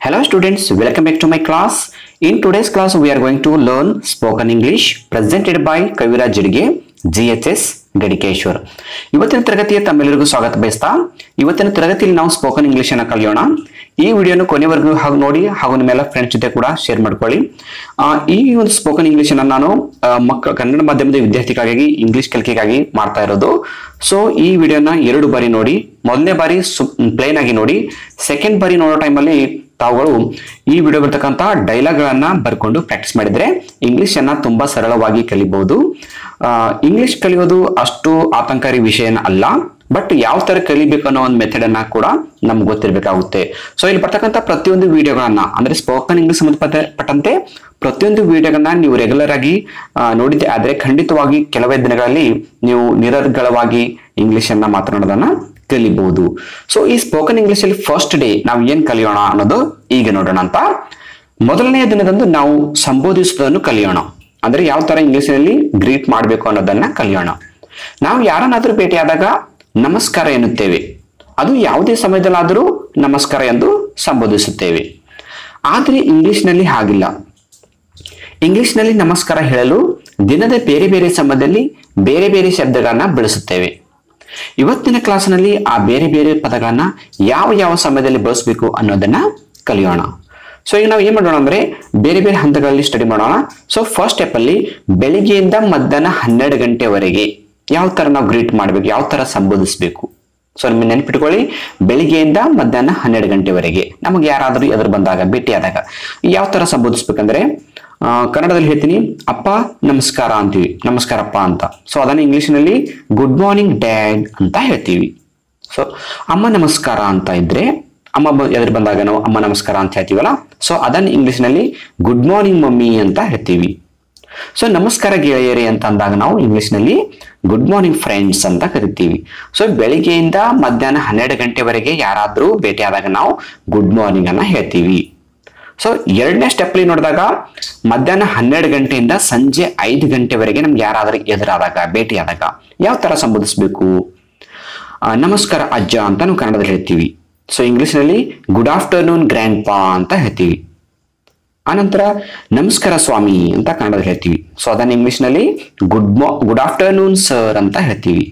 Hello students, welcome back to my class. In today's class, we are going to learn spoken English presented by Kavira Jidige, GHS ಗಡಿಕೇಶ್ವರ್ ಇವತ್ತಿನ ತರಗತಿಯ ತಮ್ಮೆಲ್ಲರಿಗೂ ಸ್ವಾಗತ ಬಯಸ್ತಾ ಇವತ್ತಿನ ತರಗತಿಯಲ್ಲಿ ನಾವು ಸ್ಪೋಕನ್ ಇಂಗ್ಲಿಷ್ ಅನ್ನ ಕಲಿಯೋಣ ಈ ವಿಡಿಯೋನ ಕೊನೆವರೆಗೂ ಹಾಗೂ ನೋಡಿ ಹಾಗೂ ನಿಮ್ಮೆಲ್ಲ ಫ್ರೆಂಡ್ಸ್ ಜೊತೆ ಕೂಡ ಶೇರ್ ಮಾಡ್ಕೊಳ್ಳಿ ಆ, ಈ ಒಂದು ಸ್ಪೋಕನ್ ಇಂಗ್ಲಿಷ್ ಅನ್ನ ನಾನು ಆ, ಮಕ್ಕಳ ಕನ್ನಡ ಮಾಧ್ಯಮದ ವಿದ್ಯಾರ್ಥಿಗಳಿಗಾಗಿ ಇಂಗ್ಲಿಷ್ ಕಲಿಕೆಗಾಗಿ ಮಾಡ್ತಾ ಇರೋದು ಸೊ ಈ ವಿಡಿಯೋನ ಎರಡು ಬಾರಿ ನೋಡಿ ಮೊದಲನೇ ಬಾರಿ ಪ್ಲೇನ್ ಆಗಿ ನೋಡಿ ಸೆಕೆಂಡ್ ಬಾರಿ ನೋಡೋ ಟೈಮಲ್ಲಿ ತಾವುಗಳು ಈ ವಿಡಿಯೋ ಬರ್ತಕ್ಕಂಥ ಡೈಲಾಗ್ ಗಳನ್ನ ಬರ್ಕೊಂಡು ಪ್ರಾಕ್ಟೀಸ್ ಮಾಡಿದ್ರೆ ಇಂಗ್ಲಿಷ್ ಅನ್ನ ತುಂಬಾ ಸರಳವಾಗಿ ಕಲಿಬಹುದು ಇಂಗ್ಲಿಷ್ ಕಲಿಯೋದು ಅಷ್ಟು ಆತಂಕಾರಿ ವಿಷಯ ಅಲ್ಲ ಬಟ್ ಯಾವ ತರ ಕಲಿಬೇಕು ಅನ್ನೋ ಒಂದು ಮೆಥಡ್ ಅನ್ನ ಕೂಡ ನಮ್ಗೆ ಗೊತ್ತಿರಬೇಕಾಗುತ್ತೆ ಸೊ ಇಲ್ಲಿ ಬರ್ತಕ್ಕಂಥ ಪ್ರತಿಯೊಂದು ವಿಡಿಯೋಗಳನ್ನ ಅಂದ್ರೆ ಸ್ಪೋಕನ್ ಇಂಗ್ಲಿಷ್ ಸಂಬಂಧಪಟ್ಟಂತೆ ಪ್ರತಿಯೊಂದು ವಿಡಿಯೋಗಳನ್ನ ನೀವು ರೆಗ್ಯುಲರ್ ಆಗಿ ಆ, ನೋಡಿದ್ದೆ ಆದ್ರೆ ಖಂಡಿತವಾಗಿ ಕೆಲವೇ ದಿನಗಳಲ್ಲಿ ನೀವು ನಿರರ್ಗಳವಾಗಿ ಇಂಗ್ಲಿಷ್ ಅನ್ನ ಮಾತನಾಡೋದನ್ನ ಕಲಿಬಹುದು ಸೊ ಈ ಸ್ಪೋಕನ್ ಇಂಗ್ಲಿಷ್ ಅಲ್ಲಿ ಫಸ್ಟ್ ಡೇ ನಾವು ಏನ್ ಕಲಿಯೋಣ ಅನ್ನೋದು ಈಗ ನೋಡೋಣ ಅಂತ ಮೊದಲನೆಯ ದಿನದಂದು ನಾವು ಸಂಬೋಧಿಸುವುದನ್ನು ಕಲಿಯೋಣ ಅಂದ್ರೆ ಯಾವ ತರ ಇಂಗ್ಲಿಷಿನಲ್ಲಿ ಗ್ರೀಟ್ ಮಾಡಬೇಕು ಅನ್ನೋದನ್ನ ಕಲಿಯೋಣ ನಾವು ಯಾರನ್ನಾದ್ರೂ ಭೇಟಿಯಾದಾಗ ನಮಸ್ಕಾರ ಎನ್ನುತ್ತೇವೆ ಅದು ಯಾವುದೇ ಸಮಯದಲ್ಲಾದರೂ ನಮಸ್ಕಾರ ಎಂದು ಸಂಬೋಧಿಸುತ್ತೇವೆ ಆದ್ರೆ ಇಂಗ್ಲಿಷ್ನಲ್ಲಿ ಹಾಗಿಲ್ಲ ಇಂಗ್ಲಿಷ್ನಲ್ಲಿ ನಮಸ್ಕಾರ ಹೇಳಲು ದಿನದ ಬೇರೆ ಬೇರೆ ಸಮಯದಲ್ಲಿ ಬೇರೆ ಬೇರೆ ಶಬ್ದಗಳನ್ನ ಬಳಸುತ್ತೇವೆ ಇವತ್ತಿನ ಕ್ಲಾಸ್ನಲ್ಲಿ ಆ ಬೇರೆ ಬೇರೆ ಪದಗಳನ್ನ ಯಾವ ಯಾವ ಸಮಯದಲ್ಲಿ ಬಳಸಬೇಕು ಅನ್ನೋದನ್ನ ಕಲಿಯೋಣ ಸೊ ಈಗ ನಾವು ಏನ್ ಮಾಡೋಣ ಅಂದ್ರೆ ಬೇರೆ ಬೇರೆ ಹಂತಗಳಲ್ಲಿ ಸ್ಟಡಿ ಮಾಡೋಣ ಸೊ ಫಸ್ಟ್ ಸ್ಟೆಪ್ ಅಲ್ಲಿ ಬೆಳಿಗ್ಗೆಯಿಂದ ಮಧ್ಯಾಹ್ನ ಹನ್ನೆರಡು ಗಂಟೆವರೆಗೆ ಯಾವ ತರ ನಾವು ಗ್ರೀಟ್ ಮಾಡ್ಬೇಕು ಯಾವ ತರ ಸಂಬೋಧಿಸಬೇಕು ಸೊ ನಿಮಗೆ ನೆನ್ಪಿಟ್ಕೊಳ್ಳಿ ಬೆಳಿಗ್ಗೆಯಿಂದ ಮಧ್ಯಾಹ್ನ ಹನ್ನೆರಡು ಗಂಟೆವರೆಗೆ ನಮಗೆ ಯಾರಾದರೂ ಎದುರು ಬಂದಾಗ ಭೇಟಿಯಾದಾಗ ಯಾವ ತರ ಸಂಬೋಧಿಸ್ಬೇಕಂದ್ರೆ ಆ, ಕನ್ನಡದಲ್ಲಿ ಹೇಳ್ತೀನಿ ಅಪ್ಪ ನಮಸ್ಕಾರ ಅಂತೀವಿ ನಮಸ್ಕಾರಪ್ಪ ಅಂತ ಸೊ ಅದನ್ನ ಇಂಗ್ಲಿಷ್ನಲ್ಲಿ ಗುಡ್ ಮಾರ್ನಿಂಗ್ ಡ್ಯಾಡ್ ಅಂತ ಹೇಳ್ತೀವಿ ಸೊ ಅಮ್ಮ ನಮಸ್ಕಾರ ಅಂತ ಇದ್ರೆ ಅಮ್ಮ ಬ- ಎದುರು ಬಂದಾಗ ನಾವು ಅಮ್ಮ ನಮಸ್ಕಾರ ಅಂತ ಹೇಳ್ತೀವಲ್ಲ ಸೊ ಅದನ್ನ ಇಂಗ್ಲಿಷ್ನಲ್ಲಿ ಗುಡ್ ಮಾರ್ನಿಂಗ್ ಮಮ್ಮಿ ಅಂತ ಹೇಳ್ತೀವಿ ಸೊ ನಮಸ್ಕಾರ ಗೆಳೆಯರೇ ಅಂತ ಅಂದಾಗ ನಾವು ಇಂಗ್ಲಿಷ್ನಲ್ಲಿ ಗುಡ್ ಮಾರ್ನಿಂಗ್ ಫ್ರೆಂಡ್ಸ್ ಅಂತ ಕರಿತೀವಿ ಸೊ ಬೆಳಿಗ್ಗೆಯಿಂದ ಮಧ್ಯಾಹ್ನ ಹನ್ನೆರಡು ಗಂಟೆವರೆಗೆ ಯಾರಾದರೂ ಭೇಟಿಯಾದಾಗ ನಾವು ಗುಡ್ ಮಾರ್ನಿಂಗ್ ಅನ್ನ ಹೇಳ್ತೀವಿ ಸೊ ಎರಡನೇ ಸ್ಟೆಪ್ ನೋಡಿದಾಗ ಮಧ್ಯಾಹ್ನ ಹನ್ನೆರಡು ಗಂಟೆಯಿಂದ ಸಂಜೆ ಐದು ಗಂಟೆವರೆಗೆ ನಮ್ಗೆ ಯಾರಾದ್ರೂ ಎದುರಾದಾಗ ಭೇಟಿಯಾದಾಗ ಯಾವ ತರ ಸಂಬೋಧಿಸ್ಬೇಕು ಆ, ನಮಸ್ಕಾರ ಅಜ್ಜ ಅಂತ ನಾವು ಕನ್ನಡದಲ್ಲಿ ಹೇಳ್ತೀವಿ ಸೊ ಇಂಗ್ಲಿಷ್ನಲ್ಲಿ ಗುಡ್ ಆಫ್ಟರ್ನೂನ್ ಗ್ರ್ಯಾಂಡ್ ಪಾ ಅಂತ ಹೇಳ್ತೀವಿ ಆನಂತರ ನಮಸ್ಕಾರ ಸ್ವಾಮಿ ಅಂತ ಕನ್ನಡದಲ್ಲಿ ಹೇಳ್ತೀವಿ ಸೊ ಅದನ್ನ ಇಂಗ್ಲಿಷ್ನಲ್ಲಿ ಗುಡ್ ಮಾ ಗುಡ್ ಆಫ್ಟರ್ನೂನ್ ಸರ್ ಅಂತ ಹೇಳ್ತೀವಿ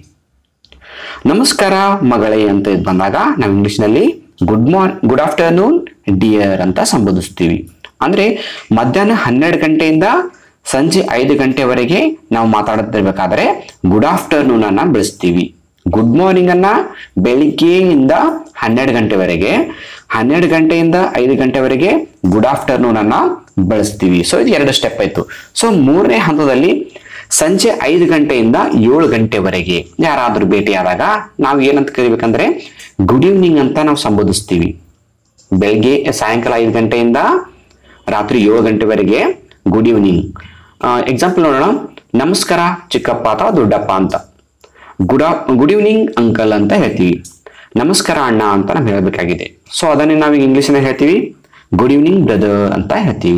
ನಮಸ್ಕಾರ ಮಗಳೇ ಅಂತ ಇದ್ ಬಂದಾಗ ನಾವು ಇಂಗ್ಲಿಷ್ನಲ್ಲಿ good morn good afternoon dear ಅಂತ ಸಂಬೋಧಿಸ್ತೀವಿ ಅಂದ್ರೆ ಮಧ್ಯಾಹ್ನ ಹನ್ನೆರಡು ಗಂಟೆಯಿಂದ ಸಂಜೆ ಐದು ಗಂಟೆವರೆಗೆ ನಾವು ಮಾತಾಡುತ್ತಿರ್ಬೇಕಾದ್ರೆ ಗುಡ್ ಆಫ್ಟರ್ನೂನ್ ಅನ್ನ ಬಳಸ್ತೀವಿ ಗುಡ್ ಮಾರ್ನಿಂಗ್ ಅನ್ನ ಬೆಳಿಗ್ಗೆಯಿಂದ ಹನ್ನೆರಡು ಗಂಟೆವರೆಗೆ ಹನ್ನೆರಡು ಗಂಟೆಯಿಂದ ಐದು ಗಂಟೆವರೆಗೆ ಗುಡ್ ಆಫ್ಟರ್ನೂನ್ ಅನ್ನ ಬಳಸ್ತೀವಿ ಸೊ ಇದು ಎರಡು ಸ್ಟೆಪ್ ಆಯ್ತು ಸೊ ಮೂರನೇ ಹಂತದಲ್ಲಿ ಸಂಜೆ ಐದು ಗಂಟೆಯಿಂದ ಏಳು ಗಂಟೆವರೆಗೆ ಯಾರಾದ್ರೂ ಭೇಟಿಯಾದಾಗ ನಾವು ಏನಂತ ಕರಿಬೇಕಂದ್ರೆ ಗುಡ್ ಈವ್ನಿಂಗ್ ಅಂತ ನಾವು ಸಂಬೋಧಿಸ್ತೀವಿ ಬೆಳಗ್ಗೆ ಸಾಯಂಕಾಲ ಐದು ಗಂಟೆಯಿಂದ ರಾತ್ರಿ ಏಳು ಗಂಟೆವರೆಗೆ ಗುಡ್ ಈವ್ನಿಂಗ್ ಎಕ್ಸಾಂಪಲ್ ನೋಡೋಣ ನಮಸ್ಕಾರ ಚಿಕ್ಕಪ್ಪ ಅಥವಾ ದೊಡ್ಡಪ್ಪ ಅಂತ ಗುಡ್ ಗುಡ್ ಈವ್ನಿಂಗ್ ಅಂಕಲ್ ಅಂತ ಹೇಳ್ತೀವಿ ನಮಸ್ಕಾರ ಅಣ್ಣ ಅಂತ ನಾವು ಹೇಳಬೇಕಾಗಿದೆ ಸೊ ಅದನ್ನೇ ನಾವು ಇಂಗ್ಲಿಷ್ನ ಹೇಳ್ತೀವಿ ಗುಡ್ ಈವ್ನಿಂಗ್ ಬ್ರದರ್ ಅಂತ ಹೇಳ್ತೀವಿ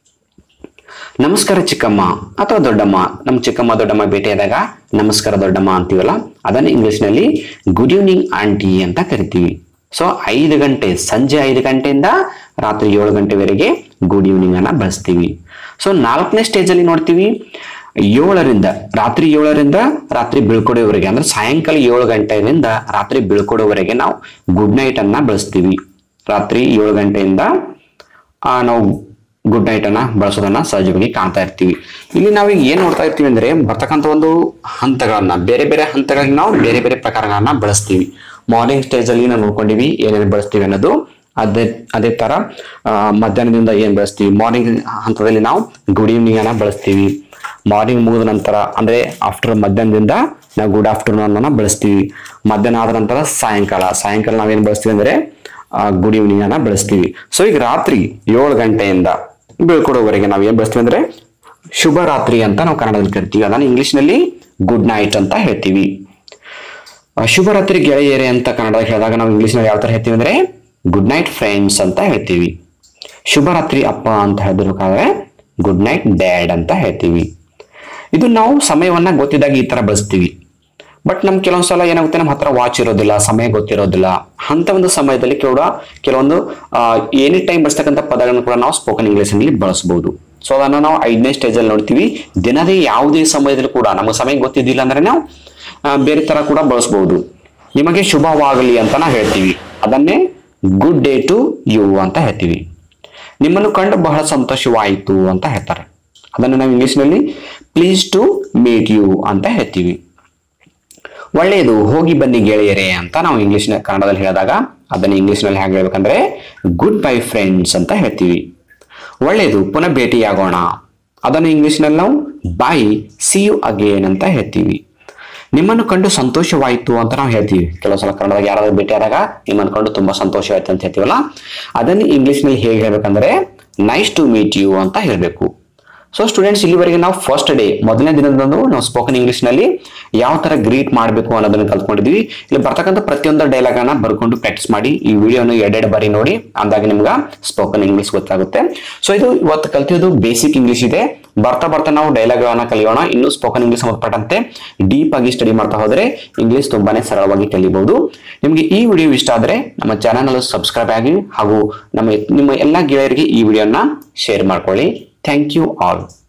ನಮಸ್ಕಾರ ಚಿಕ್ಕಮ್ಮ ಅಥವಾ ದೊಡ್ಡಮ್ಮ ನಮ್ಮ ಚಿಕ್ಕಮ್ಮ ದೊಡ್ಡಮ್ಮ ಭೇಟಿಯಾದಾಗ ನಮಸ್ಕಾರ ದೊಡ್ಡಮ್ಮ ಅಂತೀವಲ್ಲ ಅದನ್ನ ಇಂಗ್ಲಿಷ್ನಲ್ಲಿ ಗುಡ್ ಈವ್ನಿಂಗ್ ಆಂಟಿ ಅಂತ ಕರಿತೀವಿ ಸೊ ಐದು ಗಂಟೆ ಸಂಜೆ ಐದು ಗಂಟೆಯಿಂದ ರಾತ್ರಿ ಏಳು ಗಂಟೆವರೆಗೆ ಗುಡ್ ಈವ್ನಿಂಗ್ ಅನ್ನ ಬಳಸ್ತೀವಿ ಸೊ ನಾಲ್ಕನೇ ಸ್ಟೇಜ್ ಅಲ್ಲಿ ನೋಡ್ತೀವಿ ಏಳರಿಂದ ರಾತ್ರಿ ಏಳರಿಂದ ರಾತ್ರಿ ಬೀಳ್ಕೊಡೋವರೆಗೆ ಅಂದ್ರೆ ಸಾಯಂಕಾಲ ಏಳು ಗಂಟೆಯಿಂದ ರಾತ್ರಿ ಬೀಳ್ಕೊಡೋವರೆಗೆ ನಾವು ಗುಡ್ ನೈಟ್ ಅನ್ನ ಬಳಸ್ತೀವಿ ರಾತ್ರಿ ಏಳು ಗಂಟೆಯಿಂದ ಆ, ನಾವು ಗುಡ್ ನೈಟ್ ಅನ್ನ ಬಳಸೋದನ್ನ ಸಹಜವಾಗಿ ಕಾಣ್ತಾ ಇರ್ತೀವಿ ಇಲ್ಲಿ ನಾವು ಈಗ ಏನ್ ನೋಡ್ತಾ ಇರ್ತೀವಿ ಅಂದ್ರೆ ಬರ್ತಕ್ಕಂಥ ಒಂದು ಹಂತಗಳನ್ನ ಬೇರೆ ಬೇರೆ ಹಂತಗಳಲ್ಲಿ ನಾವು ಬೇರೆ ಬೇರೆ ಪ್ರಕಾರಗಳನ್ನ ಬಳಸ್ತೀವಿ ಮಾರ್ನಿಂಗ್ ಸ್ಟೇಜ್ ಅಲ್ಲಿ ನಾವು ನೋಡ್ಕೊಂಡಿವಿ ಏನೇನು ಬಳಸ್ತೀವಿ ಅನ್ನೋದು ಅದೇ ಅದೇ ತರ ಆ, ಮಧ್ಯಾಹ್ನದಿಂದ ಏನ್ ಬಳಸ್ತೀವಿ ಮಾರ್ನಿಂಗ್ ಹಂತದಲ್ಲಿ ನಾವು ಗುಡ್ ಈವ್ನಿಂಗ್ ಅನ್ನ ಬಳಸ್ತೀವಿ ಮಾರ್ನಿಂಗ್ ಮುಗಿದ ನಂತರ ಅಂದ್ರೆ ಆಫ್ಟರ್ ಮಧ್ಯಾಹ್ನದಿಂದ ನಾವು ಗುಡ್ ಆಫ್ಟರ್ನೂನ್ ಅನ್ನ ಬಳಸ್ತೀವಿ ಮಧ್ಯಾಹ್ನ ಆದ ನಂತರ ಸಾಯಂಕಾಲ ಸಾಯಂಕಾಲ ನಾವೇನ್ ಬಳಸ್ತೀವಿ ಅಂದ್ರೆ ಗುಡ್ ಈವ್ನಿಂಗ್ ಅನ್ನ ಬಳಸ್ತೀವಿ ಸೊ ಈಗ ರಾತ್ರಿ ಏಳು ಗಂಟೆಯಿಂದ ಬೀಳ್ಕೊಡೋವರೆಗೆ ನಾವು ಏನ್ ಬಳಸ್ತೀವಿ ಅಂದ್ರೆ ಶುಭ ರಾತ್ರಿ ಅಂತ ನಾವು ಕನ್ನಡದಲ್ಲಿ ಕರಿತೀವಿ ಅದನ್ನ ಇಂಗ್ಲಿಷ್ನಲ್ಲಿ ಗುಡ್ ನೈಟ್ ಅಂತ ಹೇಳ್ತೀವಿ ಆ, ಶುಭರಾತ್ರಿ ಗೆಳೆಯರೇ ಅಂತ ಕನ್ನಡದಲ್ಲಿ ಹೇಳಿದಾಗ ನಾವು ಇಂಗ್ಲಿಷ್ನಲ್ಲಿ ಯಾವ ತರ ಹೇಳ್ತೀವಿ ಅಂದ್ರೆ ಗುಡ್ ನೈಟ್ ಫ್ರೆಂಡ್ಸ್ ಅಂತ ಹೇಳ್ತೀವಿ ಶುಭರಾತ್ರಿ ಅಪ್ಪ ಅಂತ ಹೇಳಿರ್ಬೇಕಾದ್ರೆ ಗುಡ್ ನೈಟ್ ಡ್ಯಾಡ್ ಅಂತ ಹೇಳ್ತೀವಿ ಇದು ನಾವು ಸಮಯವನ್ನ ಗೊತ್ತಿದ್ದಾಗ ಈ ತರ ಬಳಸ್ತೀವಿ ಬಟ್ ನಮ್ಗೆ ಕೆಲವೊಂದು ಸಲ ಏನಾಗುತ್ತೆ ನಮ್ಮ ಹತ್ರ ವಾಚ್ ಇರೋದಿಲ್ಲ ಸಮಯ ಗೊತ್ತಿರೋದಿಲ್ಲ ಅಂತ ಒಂದು ಸಮಯದಲ್ಲಿ ಕೂಡ ಕೆಲವೊಂದು ಎನಿ ಟೈಮ್ ಬಳಸ್ತಕ್ಕಂಥ ಪದಗಳನ್ನು ಕೂಡ ನಾವು ಸ್ಪೋಕನ್ ಇಂಗ್ಲಿಷ್ ನಲ್ಲಿ ಬಳಸಬಹುದು ಸೊ ಅದನ್ನ ನಾವು ಐದನೇ ಸ್ಟೇಜ್ ಅಲ್ಲಿ ನೋಡ್ತೀವಿ ದಿನದೇ ಯಾವುದೇ ಸಮಯದಲ್ಲಿ ಕೂಡ ನಮಗೆ ಸಮಯ ಗೊತ್ತಿದ್ದಿಲ್ಲ ಅಂದ್ರೆ ನಾವು ಆ, ಬೇರೆ ತರ ಕೂಡ ಬಳಸಬಹುದು ನಿಮಗೆ ಶುಭವಾಗಲಿ ಅಂತ ನಾವು ಹೇಳ್ತೀವಿ ಅದನ್ನೇ ಗುಡ್ ಡೇ ಟು ಯು ಅಂತ ಹೇಳ್ತೀವಿ ನಿಮ್ಮನ್ನು ಕಂಡು ಬಹಳ ಸಂತೋಷವಾಯಿತು ಅಂತ ಹೇಳ್ತಾರೆ ಅದನ್ನು ನಾವು ಇಂಗ್ಲಿಷ್ನಲ್ಲಿ ಪ್ಲೀಸ್ ಟು ಮೀಟ್ ಯು ಅಂತ ಹೇಳ್ತೀವಿ ಒಳ್ಳೆಯದು ಹೋಗಿ ಬನ್ನಿ ಗೆಳೆಯರೇ ಅಂತ ನಾವು ಇಂಗ್ಲಿಷ್ ಕನ್ನಡದಲ್ಲಿ ಹೇಳಿದಾಗ ಅದನ್ನು ಇಂಗ್ಲಿಷ್ನಲ್ಲಿ ಹೇಗೆ ಹೇಳ್ಬೇಕಂದ್ರೆ ಗುಡ್ ಬೈ ಫ್ರೆಂಡ್ಸ್ ಅಂತ ಹೇಳ್ತೀವಿ ಒಳ್ಳೆಯದು ಪುನಃ ಭೇಟಿಯಾಗೋಣ ಅದನ್ನು ಇಂಗ್ಲಿಷ್ನಲ್ಲಿ ನಾವು ಬಾಯ್ ಸಿ ಯು ಅಗೇನ್ ಅಂತ ಹೇಳ್ತೀವಿ ನಿಮ್ಮನ್ನು ಕಂಡು ಸಂತೋಷವಾಯಿತು ಅಂತ ನಾವು ಹೇಳ್ತೀವಿ ಕೆಲವು ಸಲ ಕನ್ನಡದಾಗ ಯಾರಾದ್ರೂ ಭೇಟಿಯಾದಾಗ ನಿಮ್ಮನ್ನು ಕಂಡು ತುಂಬಾ ಸಂತೋಷವಾಯ್ತು ಅಂತ ಹೇಳ್ತೀವಲ್ಲ ಅದನ್ನು ಇಂಗ್ಲಿಷ್ನಲ್ಲಿ ಹೇಗೆ ಹೇಳ್ಬೇಕಂದ್ರೆ ನೈಸ್ ಟು ಮೀಟ್ ಯು ಅಂತ ಹೇಳಬೇಕು ಸೊ ಸ್ಟೂಡೆಂಟ್ಸ್ ಇಲ್ಲಿವರೆಗೆ ನಾವು ಫಸ್ಟ್ ಡೇ ಮೊದಲನೇ ದಿನದಂದು ನಾವು ಸ್ಪೋಕನ್ ಇಂಗ್ಲಿಷ್ ನಲ್ಲಿ ಯಾವ ತರ ಗ್ರೀಟ್ ಮಾಡಬೇಕು ಅನ್ನೋದನ್ನ ಕಲ್ತ್ಕೊಂಡಿದ್ವಿ ಇಲ್ಲಿ ಬರ್ತಕ್ಕಂಥ ಪ್ರತಿಯೊಂದು ಡೈಲಾಗ್ ಅನ್ನ ಬರ್ಕೊಂಡು ಪ್ರಾಕ್ಟೀಸ್ ಮಾಡಿ ಈ ವಿಡಿಯೋನ ಎರಡೆರಡು ಬಾರಿ ನೋಡಿ ಅಂದಾಗ ನಿಮ್ಗೆ ಸ್ಪೋಕನ್ ಇಂಗ್ಲಿಷ್ ಗೊತ್ತಾಗುತ್ತೆ ಸೊ ಇದು ಇವತ್ತು ಕಲ್ತಿದ್ದು ಬೇಸಿಕ್ ಇಂಗ್ಲಿಷ್ ಇದೆ ಬರ್ತಾ ಬರ್ತಾ ನಾವು ಡೈಲಾಗ್ ಗಳನ್ನ ಕಲಿಯೋಣ ಇನ್ನು ಸ್ಪೋಕನ್ ಇಂಗ್ಲಿಷ್ ಸಂಬಂಧಪಟ್ಟಂತೆ ಡೀಪ್ ಆಗಿ ಸ್ಟಡಿ ಮಾಡ್ತಾ ಹೋದ್ರೆ ಇಂಗ್ಲಿಷ್ ತುಂಬಾನೇ ಸರಳವಾಗಿ ಕಲಿಬಹುದು ನಿಮಗೆ ಈ ವಿಡಿಯೋ ಇಷ್ಟ ಆದ್ರೆ ನಮ್ಮ ಚಾನಲ್ ಸಬ್ಸ್ಕ್ರೈಬ್ ಆಗಿ ಹಾಗೂ ನಮ್ಮ ನಿಮ್ಮ ಎಲ್ಲ ಗೆಳೆಯರಿಗೆ ಈ ವಿಡಿಯೋನ ಶೇರ್ ಮಾಡ್ಕೊಳ್ಳಿ ಥ್ಯಾಂಕ್ ಯು ಆಲ್